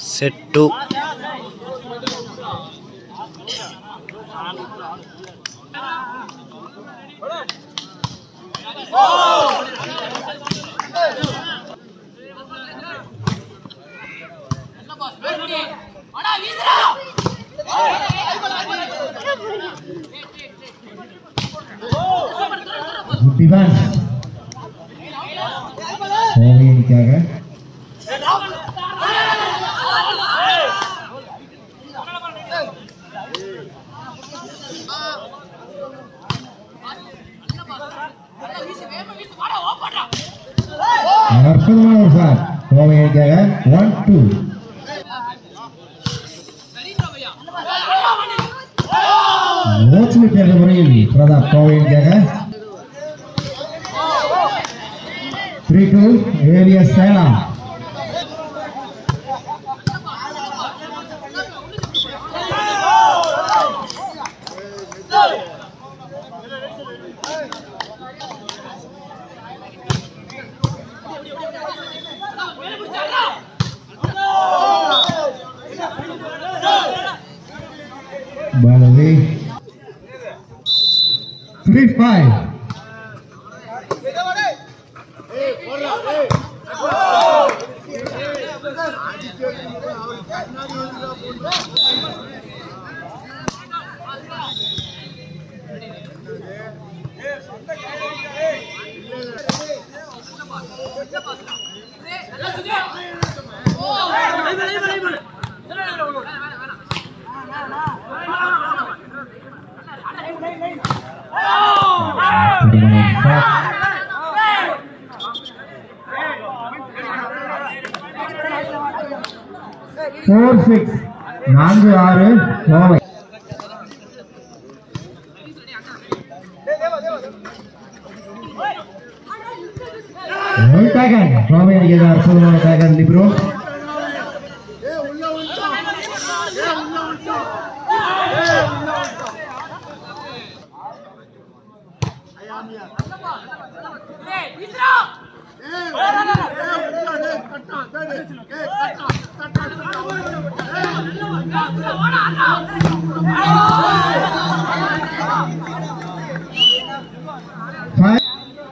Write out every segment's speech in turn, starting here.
set two defence கோவையணிக்காக அற்புதமான ஒரு சார் கோவையணிக்காக ஒன் டூ ஓச்சுவிட்டு என்ற முறையில் பிரதாப் கோவையணிக்காக த்ரீ டூ ஏவிஎஸ் சேலம் பாலவி த்ரீ ஃபைவ் ஃபோர் சிக்ஸ் நான்கு ஆறு கோவை ஒரு டேக்கன் கோவை அடிக்கிறது அற்புதமான டேக்கன் லிப்ரோ ஃபைவ்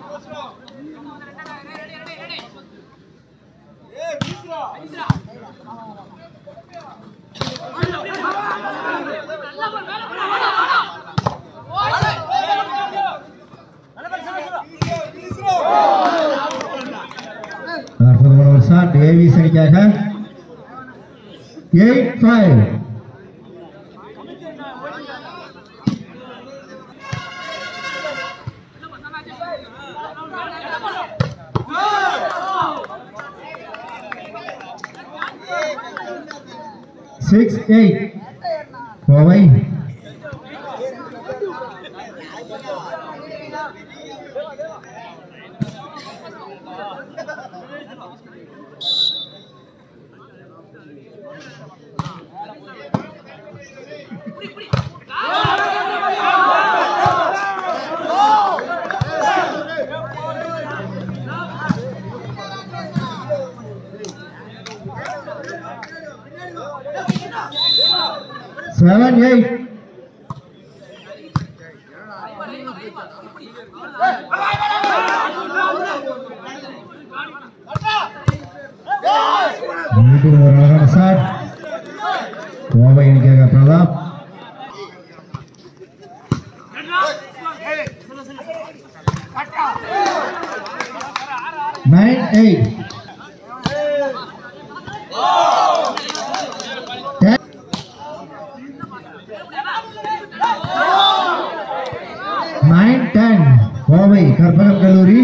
அற்புதமான ஒரு ஷாட் டேவிஸ் அணிக்காக eight five six eight Kovai seven eight மீண்டும் ஒரு அழகான ஷாட் கோவை அணிக்காக Pratap nine eight nine ten Kovai Karpagam கல்லூரி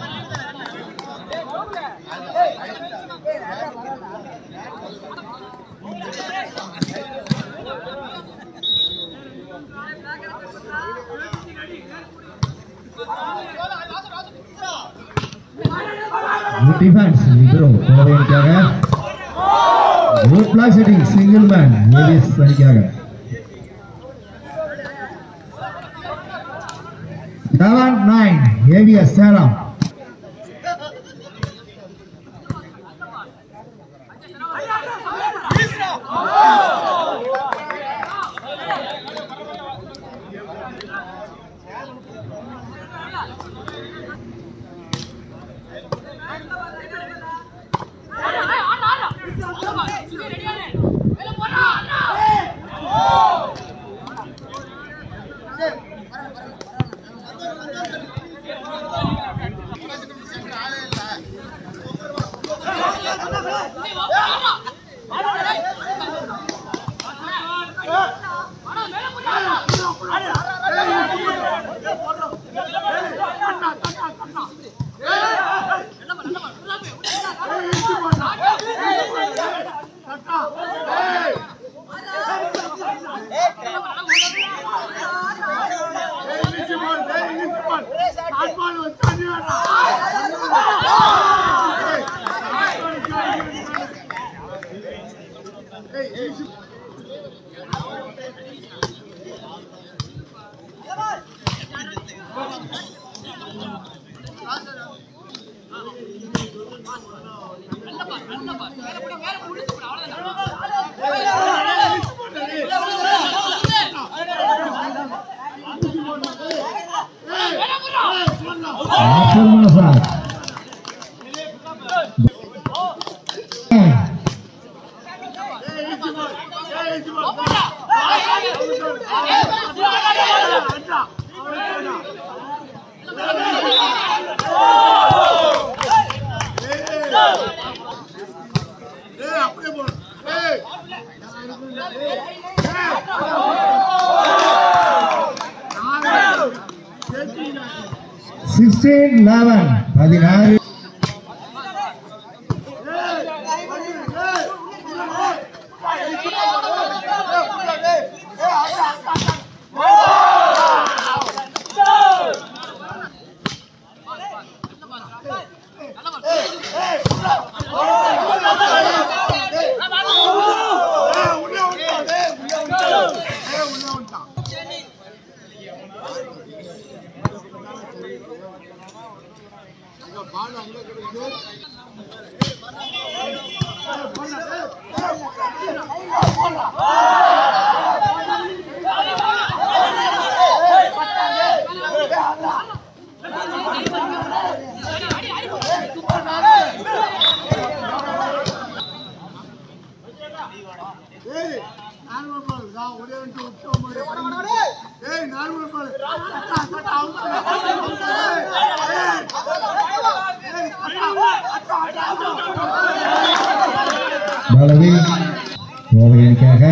Good defense, Libro, கோவை அணிக்காக good block setting single man AVS அணிக்காக செவன் நைன் ஏவிஎஸ் சேலம் ஆச்சரியமான சார் சிக்ஸ்டீன் லெவன் பதினாறு பலவி கோவையனுக்காக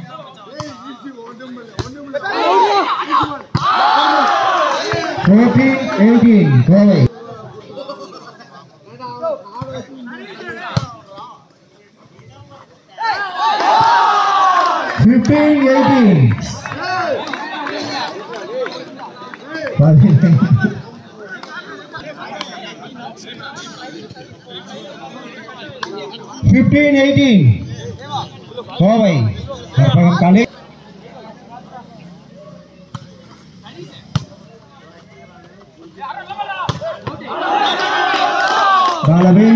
fourteen eighteen Kovai fifteen eighteen பதினைந்து ஃபிஃப்டீன் எயிட்டீன் கோவை கற்பகம் காலை பாலவி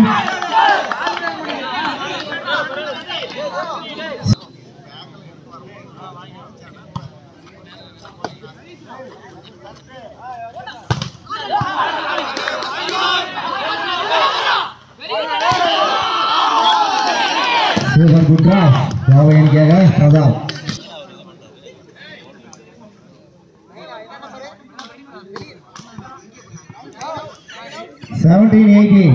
சூப்பர் குட்ரா கோவையனுக்காக பிரதாப் செவன்டீன் எயிட்டீன்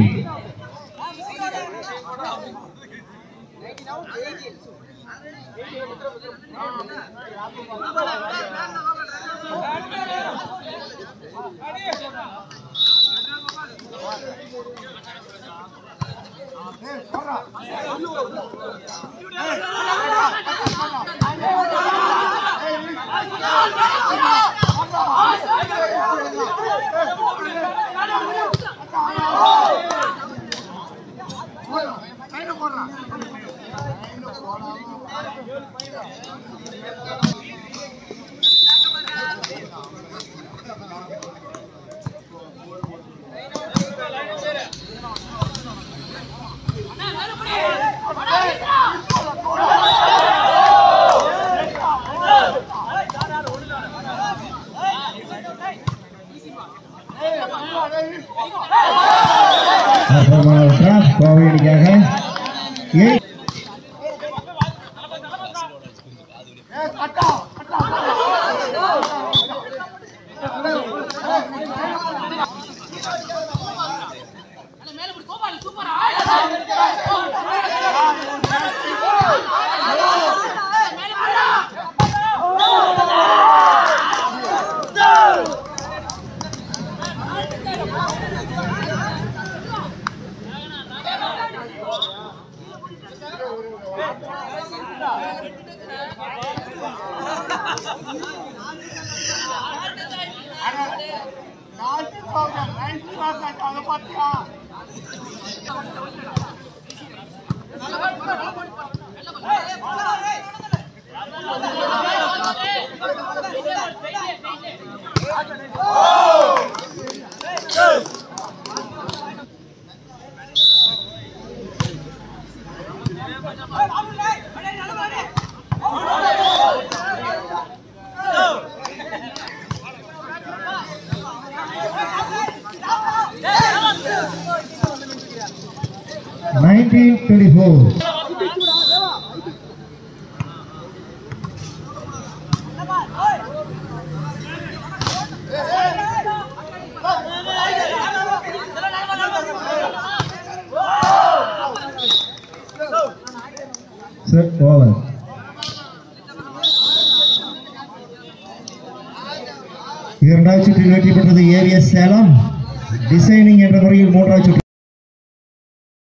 அப்புறமா விட்டா கோவையனுக்காக eight nineteen twenty four set over இரண்டாவது சுற்றில் வெற்றி பெற்றது ஏவிஎஸ் சேலம் டிசைனிங் என்ற முறையில் மூன்றாவது சுற்று